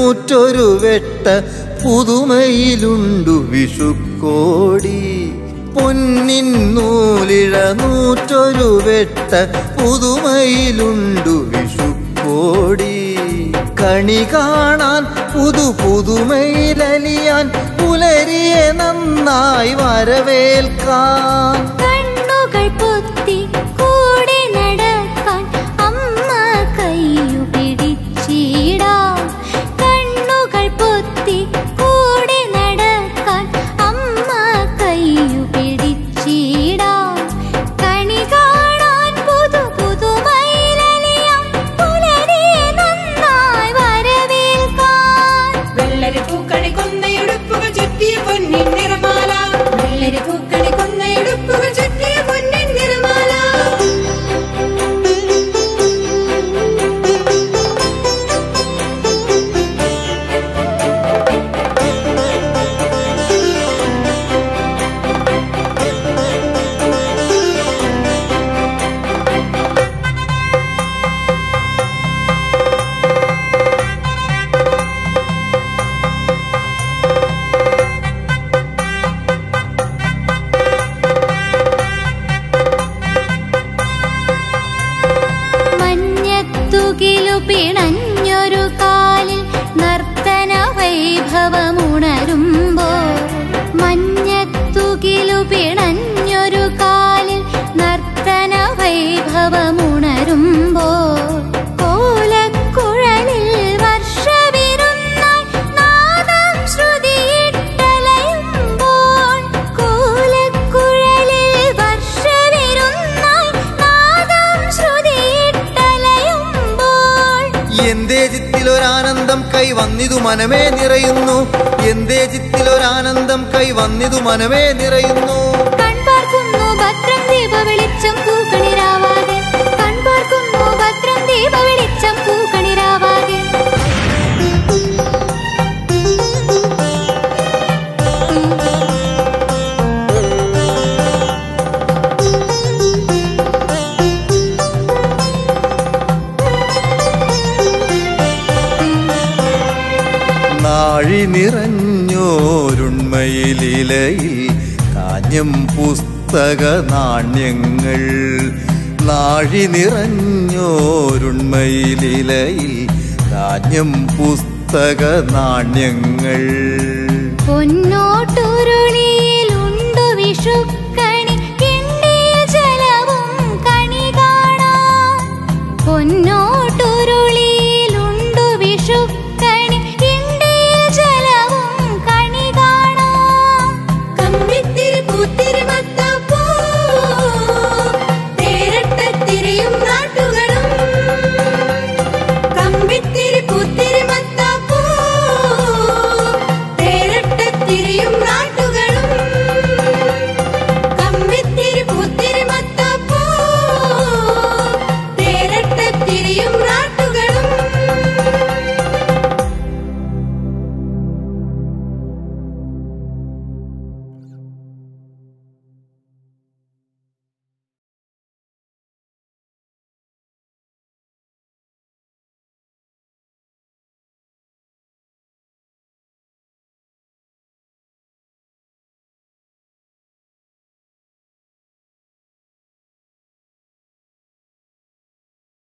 നൂറ്റൊരു വെട്ട പുതുമയിലുണ്ടു വിഷുക്കോടി പൊന്നിൻ നൂലിഴ നൂറ്റൊരു വെട്ട പുതുമയിലുണ്ടു വിഷുക്കോടി കണി കാണാൻ പുതു പുതുമയിലലിയാൻ പുലരിയെ നന്നായി വരവേൽക്കാൻ കണ്ണുകൾ പൊത്തി കൂടെ നടക്കാൻ അമ്മ കയ്യു പിടിച്ചിടാം കണ്ണുകൾ പൊത്തി കൂടെ നടക്കാൻ അമ്മ കയ്യു പിടിച്ചിടാം കണി കാണാൻ പുതു പുതുമയിലലിയാം പുലരിയെ നന്നായി വരവേൽക്കാൻ വെള്ളരി പൂക്കണി കൊന്നയുടുപ്പുകൾ ചുറ്റിയ പൊന്നിൻ നിറമാല വെള്ളരി പൂക്കണി കൊന്നയുടുപ്പുകൾ ചുറ്റിയ പൊന്നിൻ നിറമാല മഞ്ഞത്തുകിലു പിണഞ്ഞൊരു കാലിൽ നർത്തന വൈഭവമുണരുമ്പോൾ മഞ്ഞത്തുകിലു പിണഞ്ഞൊരു കാലിൽ നർത്തന വൈഭവമുണരുമ്പോൾ കോലക്കുഴലിൽ വർഷവിരുന്നായി നാദം ശ്രുതിയിട്ടലയുമ്പോൾ കോലക്കുഴലിൽ വർഷവിരുന്നായി നാദം ശ്രുതിയിട്ടലയുമ്പോൾ എന്തേ ചിത്തിലൊരാനന്ദം കൈ വന്നിതു മനമേ നിറയുന്നു എന്തേ ചിത്തിലൊരാനന്ദം കൈ വന്നിതു മനമേ നിറയുന്നു കൺപാർക്കുന്നു ഭദ്രം ദീപ വെളിച്ചം പൂക്കണിരാവാകെ കൺപാർക്കുന്നു ഭദ്രം ദീപ വെളിച്ചം പൂക്കണിരാവാകെ നാഴി നിറഞ്ഞോരുണ്മയിലിലയിൽ കാഞ്ഞം പുസ്തക നാണ്യങ്ങൾ നാഴി നിറഞ്ഞോരുണ്മയിലിലയിൽ കാഞ്ഞം പുസ്തക നാണ്യങ്ങൾ പൊന്നോട്ടുരുളിയിലുണ്ടു വിഷു